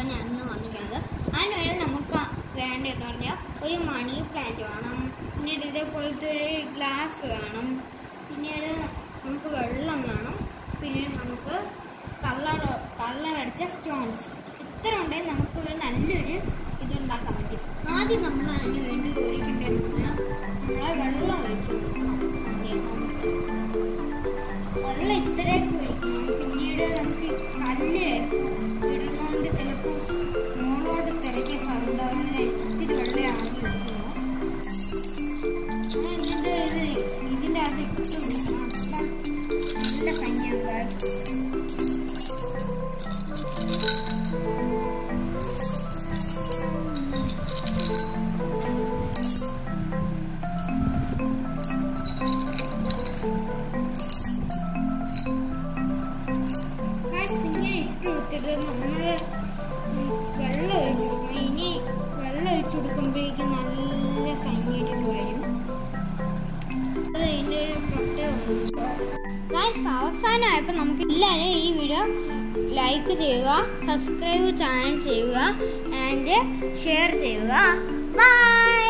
ഉണ്ടാക്കാൻ ഞാൻ ഇന്ന് വന്നിരിക്കുന്നത് അതിന് വേണ്ടി നമുക്ക് വേണ്ടതെന്ന് പറഞ്ഞാൽ ഒരു മണി പ്ലാന്റ് വേണം പിന്നീട് ഇതേപോലത്തെ ഒരു ഗ്ലാസ് വേണം പിന്നീട് നമുക്ക് വെള്ളം വേണം പിന്നെ നമുക്ക് കളർ കളർ അടിച്ച സ്റ്റോൺസ് ഇത്ര ഉണ്ടെങ്കിൽ നമുക്ക് ഒരു നല്ലൊരു ഇതുണ്ടാക്കാൻ പറ്റും ആദ്യം നമ്മൾ അതിന് വേണ്ടി ഒഴിക്കേണ്ടതെന്ന് പറഞ്ഞാൽ നമ്മളെ വെള്ളം ഒഴിച്ചു കൊടുക്കണം ആദ്യം വെള്ളം ഇത്രയൊക്കെ ഒഴിക്കണം പിന്നീട് നമുക്ക് കല്ല് ഇടുന്നതുകൊണ്ട് ചിലപ്പോൾ മോളോട് തിരക്കിയ സൗണ്ട് അങ്ങനെ ഇത്തിരി വെള്ളം ആദ്യം എടുക്കുന്നു എന്നിട്ട് ഇത് ഇതിൻ്റെ അത് ഇട്ട് കൊടുക്കണം അപ്പം നല്ല ഭംഗിയാകും ഗായ്സ്, ഇങ്ങനെ ഇട്ട് കൊടുത്തിട്ട് നമ്മൾ വെള്ളം ഒഴിച്ചു കൊടുക്കണം ഇനി വെള്ളം ഒഴിച്ചു കൊടുക്കുമ്പോഴേക്കും നല്ല ഭംഗിയായിട്ട് വരും അത് അതിൻ്റെ ഒരു പ്രത്യേകത ഗായ്സ് അവസാനമായപ്പോൾ നമുക്ക് എല്ലാവരും ഈ വീഡിയോ ലൈക്ക് ചെയ്യുക സബ്സ്ക്രൈബ് ചാനൽ ചെയ്യുക ആൻഡ് ഷെയർ ചെയ്യുക ബൈ